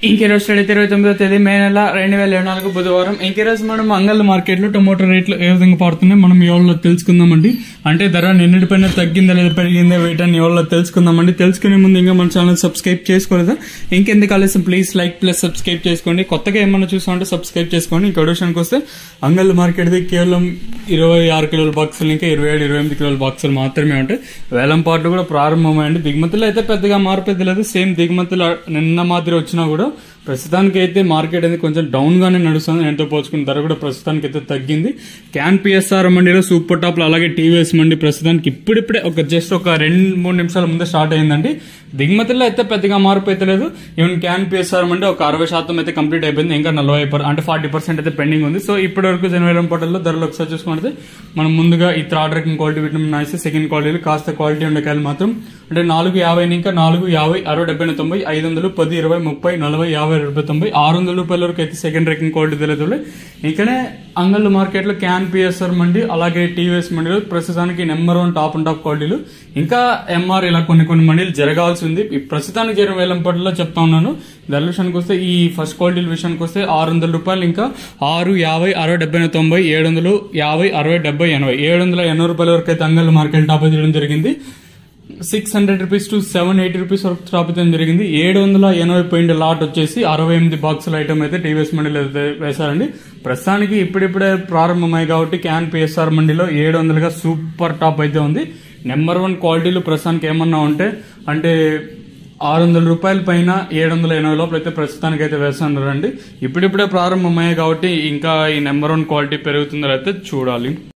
ఇంకే రోజు అయితే ఇరవై తొమ్మిదో తేదీ మే నెల రెండు వేల ఇరవై నాలుగు బుధవారం ఇంకే రోజు మనం మంగళ మార్కెట్లో టొమాటో రేట్లు ఏ విధంగా పడుతున్నాయి మనం ఈ వాళ్ళలో తెలుసుకుందామండి అంటే ధర నిన్నటిపైన తగ్గిందా లేదా పెరిగిందా వీటని ఈ వాళ్ళలో తెలుసుకుందామండి తెలుసుకునే ముందు ఇంకా మన ఛానల్ సబ్స్క్రైబ్ చేసుకోలేదా ఇంకెందుకు ఆలస్యం ప్లీజ్ లైక్ ప్లస్ సబ్స్క్రైబ్ చేసుకోండి కొత్తగా ఏమన్నా చూసామంటే సబ్స్క్రైబ్ చేసుకోండి ఇంకా విషయానికి వస్తే అంగల్ మార్కెట్ది కేవలం ఇరవై ఆరు కిలోల బాక్సులు ఇంకా ఇరవై ఏడు ఇరవై ఎనిమిది కిలోల బాక్సులు మాత్రమే ఉంటాయి వేలం పాటలు కూడా ప్రారంభమైంది దిగుమతులు అయితే పెద్దగా మార్పు లేదు సేమ్ దిగుమతులు నిన్న మాదిరి వచ్చినా కూడా ప్రస్తుతానికి అయితే మార్కెట్ అనేది కొంచెం డౌన్ గానే నడుస్తుంది ఎంతో పోల్చుకున్న ధర కూడా ప్రస్తుతానికి అయితే తగ్గింది క్యాన్ పిఎస్ఆర్ మండీలో సూపర్ టాప్ లో అలాగే టీవీఎస్ మండి ప్రస్తుతానికి ఇప్పుడిప్పుడే ఒక జస్ట్ ఒక రెండు మూడు నిమిషాల ముందే స్టార్ట్ అయిందండి దిగుమతుల్లో అయితే పెద్దగా మార్పు అయితే లేదు ఈవెన్ క్యాన్ పిఎస్ఆర్ మండి ఒక అరవై శాతం అయితే కంప్లీట్ అయిపోయింది ఇంకా నలభై పర్ అంటే ఫార్టీ పర్సెంట్ అయితే పెండింగ్ ఉంది సో ఇప్పటి వరకు జనవరి పోటల్లో ధరలు ఒకసారి చూసుకుంటే మనం ముందుగా ఈ థర్డ్ రకం quality vitamin nice second quality కాస్త క్వాలిటీ ఉండే కాయలు మాత్రం అంటే నాలుగు యాభై ఇంకా నాలుగు యాభై అరవై డెబ్బై తొంభై ఐదు వందలు పది ఇరవై ముప్పై నలభై యాభై రూపాయలు తొంభై ఆరు వందల రూపాయల వరకు అయితే సెకండ్ రేకింగ్ క్వాలిటీ తెలియదు ఇక్కడే అంగళ్ళు మార్కెట్ లో క్యాన్ పిఎస్ఆర్ మండి అలాగే టీవీఎస్ మండీలు ప్రస్తుతానికి number one top and top క్వాలిటీలు ఇంకా ఎంఆర్ ఇలా కొన్ని కొన్ని మండీలు జరగాల్సి ఉంది ఈ ప్రస్తుతానికి జరిగిన వేలంపాటలో చెప్తా ఉన్నాను ధరల విషయానికి వస్తే ఈ ఫస్ట్ క్వాలిటీల విషయానికి వస్తే ఆరు వందల రూపాయలు ఇంకా ఆరు యాభై అరవై డెబ్బై తొంభై ఏడు వందలు యాభై అరవై డెబ్బై ఎనభై ఏడు వందల ఎనభై రూపాయల వరకు అయితే అంగళ్ళు మార్కెట్ టాప్ చేయడం జరిగింది six hundred rupees to seven eighty rupees వరకు స్థాపితం జరిగింది ఏడు వందల ఎనభై పాయింట్ లాట్ వచ్చేసి అరవై ఎనిమిది బాక్సుల ఐటమ్ అయితే టీవీఎస్ మండీలో అయితే వేశారండి ప్రస్తుతానికి ఇప్పుడిప్పుడే ప్రారంభమయ్యాయి కాబట్టి క్యాన్ పిఎస్ఆర్ మండీలో ఏడు వందలుగా సూపర్ టాప్ అయితే ఉంది నెంబర్ వన్ క్వాలిటీలు ప్రస్తుతానికి ఏమన్నా ఉంటే అంటే ఆరు వందల రూపాయల పైన ఏడు వందల ఎనభై లోపల అయితే ప్రస్తుతానికి అయితే వేస్తున్నారండి ఇప్పుడిప్పుడే ప్రారంభమయ్యాయి కాబట్టి ఇంకా ఈ నెంబర్ వన్ క్వాలిటీ పెరుగుతుందో అయితే చూడాలి